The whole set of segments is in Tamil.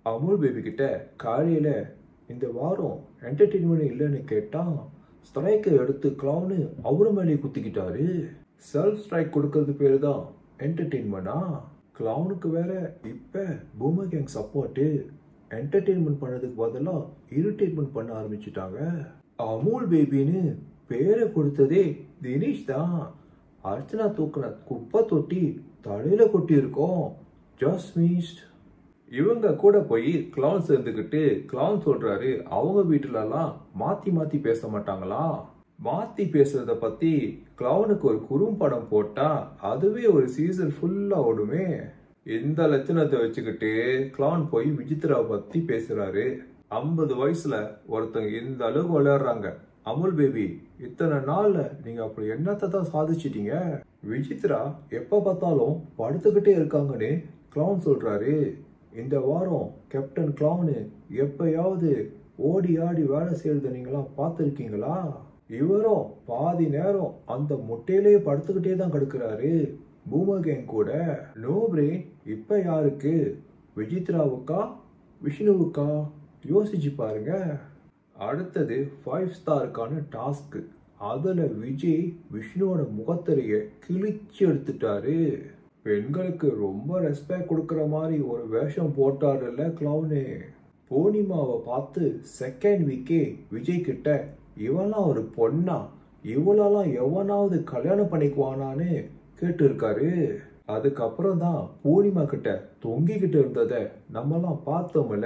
அமுல் பேபி கிட்ட காலையில இந்த வாரம் என்டர்டெயின்மெண்ட் இல்லைன்னு கேட்டா ஸ்ட்ரைக்கை எடுத்து கிளவுனு அவரு மேலே குத்திக்கிட்டாரு செல்ஃப் ஸ்ட்ரைக் கொடுக்கறது பேரு தான் என்டர்டெயின்மெண்டா கிளவுனுக்கு வேற இப்ப பூமர் கேங் சப்போர்ட்டு என்டர்டெயின்மெண்ட் பண்ணதுக்கு பதிலாக இரிட்டேட்மெண்ட் பண்ண ஆரம்பிச்சிட்டாங்க அமுல் பேபின்னு பேரை கொடுத்ததே தினேஷ் தான் அர்ச்சனா தூக்குன குப்பை தொட்டி தலையில கொட்டி இருக்கோம் ஜஸ்ட் மீஸ்ட் இவங்க கூட போய் கிளவுன் சேர்ந்துக்கிட்டு கிளவுன் சொல்றாரு அவங்க வீட்டுலலாம் மாத்தி மாத்தி பேச மாட்டாங்களா மாத்தி பேசுறத பத்தி கிளவுனுக்கு ஒரு குறும்படம் போட்டா அதுவே ஒரு சீசன் ஃபுல்லா ஓடுமே இந்த லட்சணத்தை வச்சுக்கிட்டு கிளவுன் போய் விசித்ராவை பத்தி பேசுறாரு ஐம்பது வயசுல ஒருத்தங்க இந்த அளவுக்கு விளையாடுறாங்க அமுல் பேபி இத்தனை நாள்ல நீங்க அப்படி என்னத்தை தான் சாதிச்சிட்டீங்க விசித்ரா எப்ப பார்த்தாலும் படுத்துக்கிட்டே இருக்காங்கன்னு கிளவுன் சொல்றாரு இந்த வாரம் கேப்டன் கிளவுனு எப்பயாவது ஓடி ஆடி வேலை செய்யறத நீங்களாம் பார்த்துருக்கீங்களா இவரும் பாதி நேரம் அந்த முட்டையிலேயே படுத்துக்கிட்டே தான் கிடக்குறாரு பூமகேங் கூட நோ பிரெயின் இப்ப யாருக்கு விசித்ராவுக்கா விஷ்ணுவுக்கா யோசிச்சு பாருங்க அடுத்தது ஃபைவ் ஸ்டாருக்கான டாஸ்க் அதுல விஜய் விஷ்ணுவோட முகத்திரைய கிழிச்சு எடுத்துட்டாரு பெண்களுக்கு ரொம்ப ரெஸ்பெக்ட் கொடுக்குற மாதிரி ஒரு வேஷம் போட்டாருல்ல கிளவுனு பூர்ணிமாவை பார்த்து செகண்ட் வீக்கே விஜய் கிட்ட இவெல்லாம் ஒரு பொண்ணா இவளெல்லாம் எவனாவது கல்யாணம் பண்ணிக்குவானான்னு கேட்டு இருக்காரு அதுக்கப்புறம் தான் பூர்ணிமா கிட்ட தொங்கிக்கிட்டு இருந்தத நம்மலாம் பார்த்தோம்ல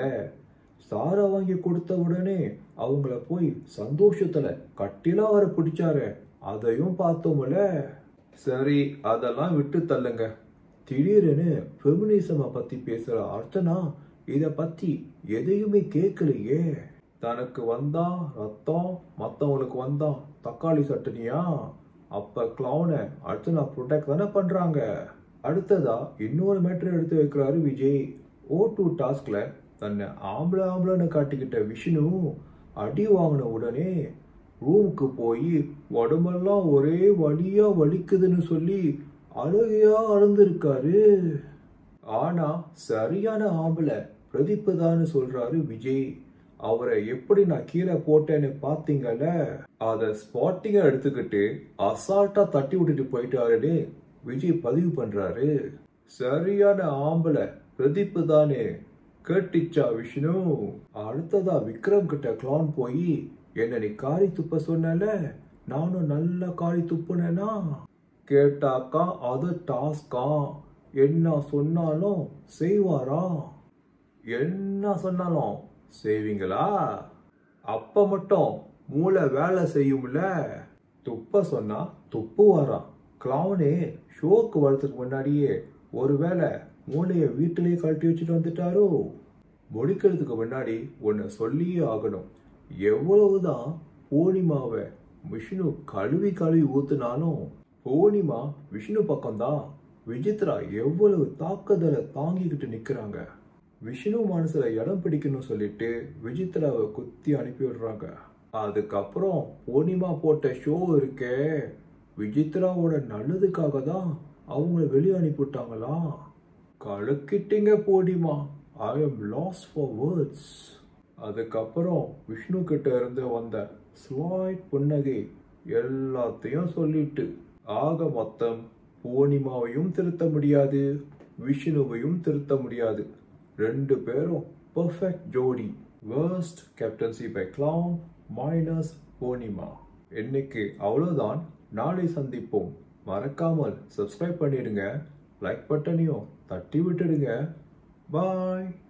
சாரா வாங்கி கொடுத்த உடனே அவங்கள போய் சந்தோஷத்துல கட்டிலா வர பிடிச்சாரு அதையும் பார்த்தோம்ல சரி அதெல்லாம் விட்டு தள்ளுங்க திடீர்னு ஃபெமினிசமை பத்தி பேசுற அர்ச்சனா இத பத்தி எதையுமே கேட்கலையே தனக்கு வந்தா ரத்தம் மத்தவங்களுக்கு வந்தா தக்காளி சட்டனியா அப்ப கிளவுனை அர்ச்சனா ப்ரொடெக்ட் தானே பண்றாங்க அடுத்ததா இன்னொரு மேட்ரு எடுத்து வைக்கிறாரு விஜய் ஓ டூ டாஸ்க்ல தன்னை ஆம்பளை ஆம்பளைன்னு காட்டிக்கிட்ட விஷ்ணு அடி வாங்கின உடனே ரூமுக்கு போய் உடம்பெல்லாம் ஒரே வலியா வலிக்குதுன்னு சொல்லி அழுகையா அழுந்திருக்காரு ஆனா சரியான ஆம்பளை பிரதீப் சொல்றாரு விஜய் அவரை எப்படி நான் கீழே போட்டேன்னு பாத்தீங்கல்ல அத ஸ்பாட்டிங்கா எடுத்துக்கிட்டு அசால்ட்டா தட்டி விட்டுட்டு போயிட்டாருன்னு விஜய் பதிவு பண்றாரு சரியான ஆம்பளை பிரதீப் தானே கேட்டுச்சா விஷ்ணு அடுத்ததா விக்ரம் கிட்ட கிளான் போய் என்ன நீ காரி துப்ப சொன்னல நானும் நல்ல காரி துப்புனேனா கேட்டாக்கா அது டாஸ்கா என்ன சொன்னாலும் செய்வாரா என்ன சொன்னாலும் செய்வீங்களா அப்ப மட்டும் மூளை வேலை செய்யும்ல துப்ப சொன்னா துப்புவாரா கிளவுனே ஷோக்கு வரதுக்கு முன்னாடியே ஒருவேளை மூளைய வீட்டிலேயே கழட்டி வச்சுட்டு வந்துட்டாரோ முடிக்கிறதுக்கு முன்னாடி ஒன்னு சொல்லியே ஆகணும் எவ்வளவுதான் பூர்ணிமாவை விஷ்ணு கழுவி கழுவி ஊத்துனாலும் பூர்ணிமா விஷ்ணு பக்கம்தான் விசித்ரா எவ்வளவு தாக்குதலை தாங்கிக்கிட்டு நிக்கிறாங்க விஷ்ணு மனசுல இடம் பிடிக்கணும்னு சொல்லிட்டு விசித்ராவை குத்தி அனுப்பி விடுறாங்க அதுக்கப்புறம் பூர்ணிமா போட்ட ஷோ இருக்கே விசித்ராவோட நல்லதுக்காக தான் அவங்கள வெளியே அனுப்பிவிட்டாங்களா கழுக்கிட்டீங்க Poornima I am loss for words அதுக்கப்புறம் விஷ்ணு கிட்ட இருந்து வந்த ஸ்லாய்ட் புன்னகை எல்லாத்தையும் சொல்லிட்டு ஆக மொத்தம் பூர்ணிமாவையும் திருத்த முடியாது விஷ்ணுவையும் திருத்த முடியாது ரெண்டு பேரும் பெர்ஃபெக்ட் ஜோடி worst captaincy by clown minus Poornima இன்னைக்கு அவ்வளவுதான் நாளை சந்திப்போம் மறக்காமல் சப்ஸ்கிரைப் பண்ணிடுங்க லைக் பட்டனையும் தட்டி விட்டுடுங்க பாய்